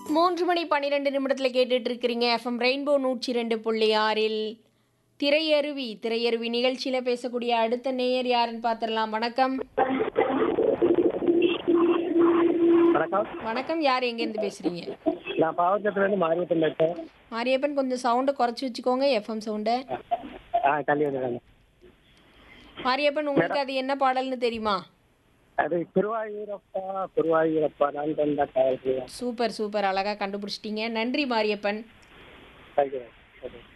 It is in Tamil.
மூன்று மணி பன்னிரெண்டு நிமிடத்தில் கேட்டுட்டு இருக்கிறீங்க எஃப்எம் ரெயின்போ நூற்றி ரெண்டு புள்ளி ஆறில் திரையருவி திரையருவி நிகழ்ச்சியில் பேசக்கூடிய அடுத்த நேயர் யாருன்னு பார்த்துடலாம் வணக்கம் வணக்கம் வணக்கம் யார் எங்கேருந்து பேசுகிறீங்க நான் பாவச்சத்துலேருந்து மாரியப்பன் பேசுறேன் மாரியப்பன் கொஞ்சம் சவுண்டை குறைச்சி வச்சுக்கோங்க எஃப்எம் சவுண்டை ஆ தள்ளி வந்துடுறேன் மாரியப்பன் உங்களுக்கு அது என்ன பாடல்னு தெரியுமா அது குருவாயூரப்பா குருவாயூரப்பா நான் தந்த காவல் சூப்பர் சூப்பர் அழகாக கண்டுபிடிச்சிட்டீங்க நன்றி மாரியப்பன் தேங்க்யூ